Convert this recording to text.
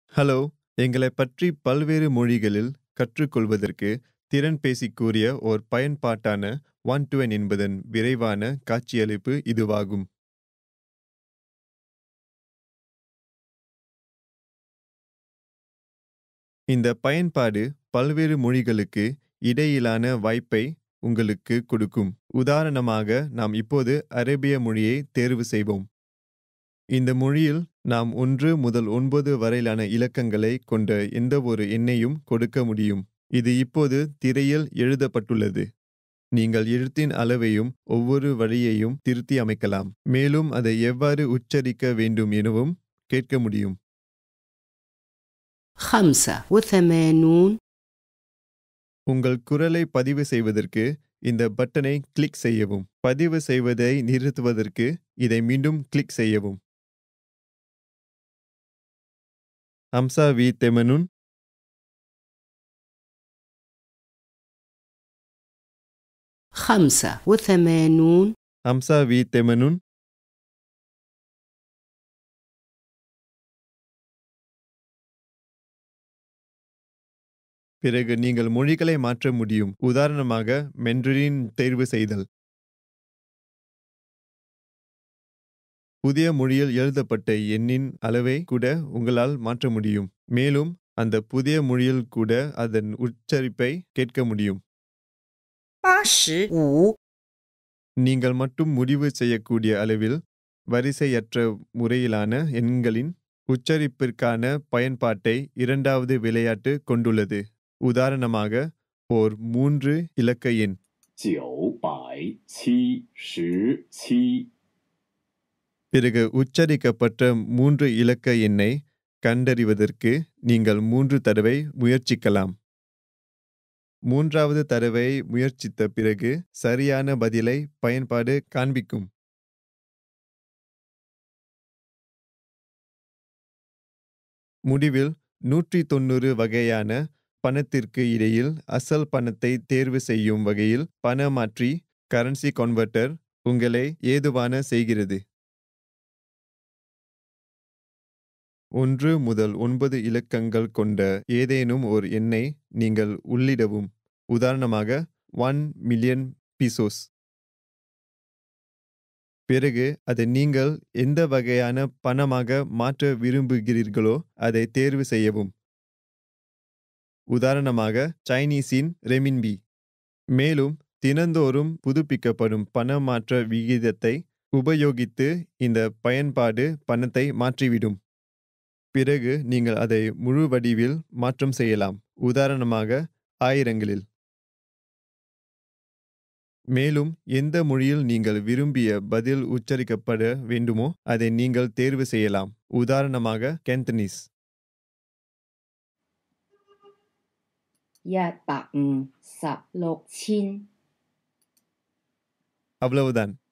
hello எங்களைப் பற்றி பல்வேறு மொழிகளில் கற்றுக்கொள்வதற்கு திறன் பேசிக்கூறிய ஓர் பயன்பாட்டான ஒன் டு ஒன் என்பதன் விரைவான காட்சியளிப்பு இதுவாகும் இந்த பயன்பாடு பல்வேறு மொழிகளுக்கு இடையிலான வாய்ப்பை உங்களுக்கு கொடுக்கும் உதாரணமாக நாம் இப்போது அரேபிய மொழியை தேர்வு செய்வோம் இந்த மொழியில் நாம் ஒன்று முதல் ஒன்பது வரையிலான இலக்கங்களை கொண்ட எந்த ஒரு எண்ணையும் கொடுக்க முடியும் இது இப்போது திரையில் எழுதப்பட்டுள்ளது நீங்கள் எழுத்தின் அளவையும் ஒவ்வொரு வழியையும் திருத்தி அமைக்கலாம் மேலும் அதை எவ்வாறு உச்சரிக்க வேண்டும் எனவும் கேட்க முடியும் خمسة وثمانون உங்கள் குரலை பதிவு செய்வதற்கு இந்த பட்டனை கிளிக் செய்யவும் பதிவு செய்வதை நிறுத்துவதற்கு இதை மீண்டும் கிளிக் செய்யவும் அம்சா வி தெமனுன் خمسة وثمانون அம்சா வி தெமனுன் பிறகு நீங்கள் மொழிகளை மாற்ற முடியும் உதாரணமாக மென்டரின் தேர்வு செய்தல் புதிய மொழியில் எழுதப்பட்ட எண்ணின் அளவை கூட உங்களால் மாற்ற முடியும் மேலும் அந்த புதிய மொழியில் கூட அதன் உச்சரிப்பை கேட்க முடியும் 八十五， நீங்கள் மட்டும் முடிவு செய்யக்கூடிய அளவில் வரிசையற்ற முறையிலான எண்களின் உச்சரிப்பிற்கான பயன்பாட்டை இரண்டாவது விளையாட்டு கொண்டுள்ளது உதாரணமாக ஓர் மூன்று இலக்க எண் 九百七十七， பிறகு உச்சரிக்கப்பட்ட மூன்று இலக்க எண்ணை கண்டறிவதற்கு நீங்கள் மூன்று தடவை முயற்சிக்கலாம் மூன்றாவது தடவை முயற்சித்த பிறகு சரியான பதிலை பயன்பாடு காண்பிக்கும் முடிவில் நூற்றி தொண்ணூறு வகையான பணத்திற்கு இடையில் அசல் பணத்தை தேர்வு செய்யும் வகையில் பண மாற்றி கரன்சி கன்வெர்ட்டர் உங்களை ஏதுவான செய்கிறது ஒன்று முதல் ஒன்பது இலக்கங்கள் கொண்ட ஏதேனும் ஓர் எண்ணை நீங்கள் உள்ளிடவும் உதாரணமாக ஒன் மில்லியன் பிசோஸ் பிறகு அதை நீங்கள் எந்த வகையான பணமாக மாற்ற விரும்புகிறீர்களோ அதை தேர்வு செய்யவும் உதாரணமாக சைனீஸின் ரெமின்பி மேலும் தினந்தோறும் புதுப்பிக்கப்படும் பண மாற்ற விகிதத்தை உபயோகித்து இந்த பயன்பாடு பணத்தை மாற்றிவிடும் பிறகு நீங்கள் அதை முழு வடிவில் மாற்றம் செய்யலாம் உதாரணமாக ஆயிரங்களில் மேலும் எந்த மொழியில் நீங்கள் விரும்பிய பதில் உச்சரிக்கப்பட வேண்டுமோ அதை நீங்கள் தேர்வு செய்யலாம் உதாரணமாக கேந்தனீஸ் 一百五十六千， அவ்வளவுதான்